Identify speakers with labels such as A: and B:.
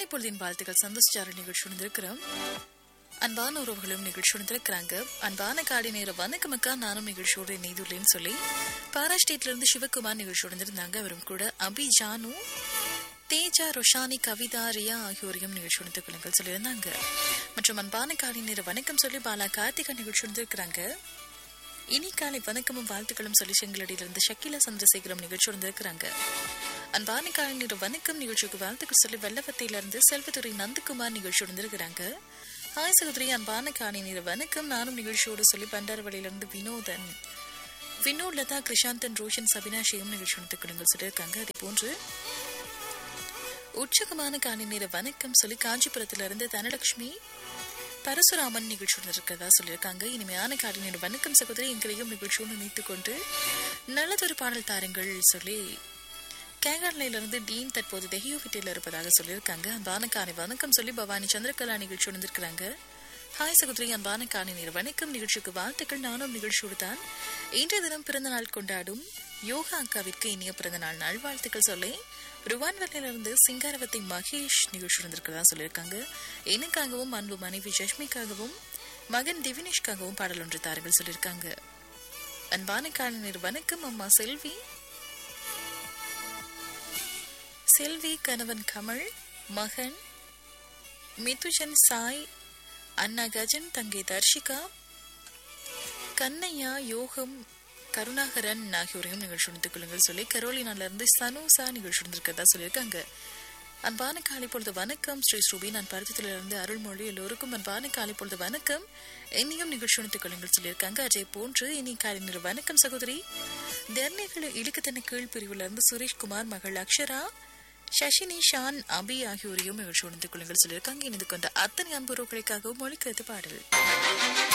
A: காலை பொழுதின் வாழ்த்துக்கள் சந்தோஷார நிகழ்ச்சி உணர்ந்திருக்கிறோம் அன்பான உறவுகளும் நிகழ்ச்சி உணர்ந்திருக்கிறாங்க அன்பான காடி நேர வணக்கமக்கா நானும் நிகழ்ச்சியோடு இணைந்துள்ளேன்னு சொல்லி பாராஸ்டேட்ல இருந்து சிவகுமார் நிகழ்ச்சி உணர்ந்திருந்தாங்க அவரும் கூட அபி ஜானு தேஜா ரொஷானி கவிதா ரியா ஆகியோரையும் நிகழ்ச்சி உணர்ந்து கொள்ளுங்கள் சொல்லியிருந்தாங்க மற்றும் அன்பான காலை நேர வணக்கம் சொல்லி பாலா கார்த்திகா நிகழ்ச்சி உணர்ந்திருக்கிறாங்க இனி காலை வணக்கமும் வாழ்த்துக்களும் சொல்லி செங்கலடியிலிருந்து ஷக்கிலா சந்திரசேகரம் நிகழ்ச்சி உணர்ந்திருக்கிறாங்க அன்பான காலை நேர வணக்கம் நிகழ்ச்சிக்கு வாழ்த்துக்கள் சொல்லி வெள்ளவத்தையிலிருந்து செல்வத்துறை நந்தகுமார் நிகழ்ச்சி உணர்ந்திருக்கிறாங்க ஹாய் சகோதரி அன்பான காலை நேர வணக்கம் நானும் நிகழ்ச்சியோடு சொல்லி பண்டாரவழியிலிருந்து வினோதன் வினோத் லதா கிருஷாந்தன் ரோஷன் சபினாஷியும் நிகழ்ச்சி உணர்ந்து கொடுங்கள் சொல்லியிருக்காங்க அதே போன்று உற்சகமான காலை நேர வணக்கம் சொல்லி காஞ்சிபுரத்திலிருந்து தனலட்சுமி பரசுராமன் நிகழ்ச்சியுடன் இருக்கிறதா சொல்லியிருக்காங்க இனிமையான காலை நேர வணக்கம் சகோதரி எங்களையும் நிகழ்ச்சியோடு இணைத்துக் கொண்டு நல்லதொரு பாடல் தாருங்கள் சொல்லி கேகார்லையிலிருந்து டீன் தற்போது தெஹியோ வீட்டில் இருப்பதாக சொல்லியிருக்காங்க அன்பான காலை வணக்கம் சொல்லி பவானி சந்திரகலா நிகழ்ச்சி உணர்ந்திருக்கிறாங்க ஹாய் சகோதரி அன்பான காலை நேர வணக்கம் நிகழ்ச்சிக்கு வாழ்த்துக்கள் நானும் நிகழ்ச்சியோடு தான் இன்றைய தினம் பிறந்த நாள் கொண்டாடும் யோகா அக்காவிற்கு இனிய பிறந்த நாள் நல்வாழ்த்துக்கள் சொல்லி ருவான்வரையிலிருந்து சிங்காரவத்தை மகேஷ் நிகழ்ச்சி இருந்திருக்கிறதா சொல்லியிருக்காங்க எனக்காகவும் அன்பு மனைவி ஜஷ்மிக்காகவும் மகன் திவினேஷ்காகவும் பாடல் ஒன்று தாருங்கள் சொல்லியிருக்காங்க அன்பான காலநீர் வணக்கம் அம்மா செல்வி செல்வி கணவன் கமல் மகன் மிதுஜன் சாய் அண்ணா கஜன் தங்கை தர்ஷிகா கண்ணையா யோகம் கருணாகரன் ஆகியோரையும் நிகழ்ச்சி உணர்ந்து கொள்ளுங்கள் சொல்லி கரோலினால இருந்து சனூசா நிகழ்ச்சி உணர்ந்திருக்கிறதா சொல்லியிருக்காங்க அன்பான காலை பொழுது வணக்கம் ஸ்ரீ ஸ்ரூபி நான் பருத்தத்திலிருந்து அருள்மொழி எல்லோருக்கும் அன்பான காலை பொழுது வணக்கம் என்னையும் நிகழ்ச்சி உணர்ந்து கொள்ளுங்கள் சொல்லியிருக்காங்க அதே போன்று இனி காலை நேர வணக்கம் சகோதரி தர்ணிகள் இழுக்கத்தன கீழ் பிரிவுல இருந்து சுரேஷ்குமார் மகள் அக்ஷரா சஷினி ஷான் அபி ஆகியோரையும் நிகழ்ச்சி உணர்ந்து கொள்ளுங்கள் சொல்லியிருக்காங்க இணைந்து கொண்ட அத்தனை அன்புறவுகளுக்காகவும் மொழிக்கிறது பாடல்